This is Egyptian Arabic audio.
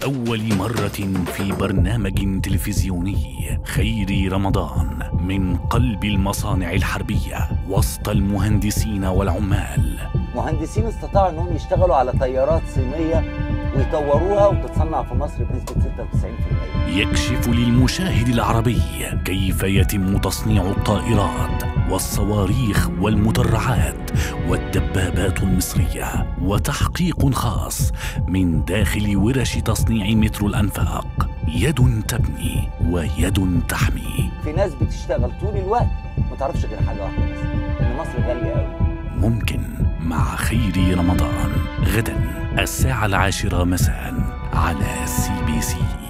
لاول مره في برنامج تلفزيوني خيري رمضان من قلب المصانع الحربيه وسط المهندسين والعمال مهندسين استطاعوا انهم يشتغلوا على طيارات صينيه ويطوروها وتتصنع في مصر بنسبه 96% يكشف للمشاهد العربي كيف يتم تصنيع الطائرات والصواريخ والمدرعات والدبابات المصريه وتحقيق خاص من داخل ورش تصنيع مترو الانفاق يد تبني ويد تحمي في ناس بتشتغل طول الوقت ما تعرفش غير حاجه واحده بس ان مصر غاليه قوي ممكن مع خير رمضان غدا الساعة العاشرة مساء على سي بي سي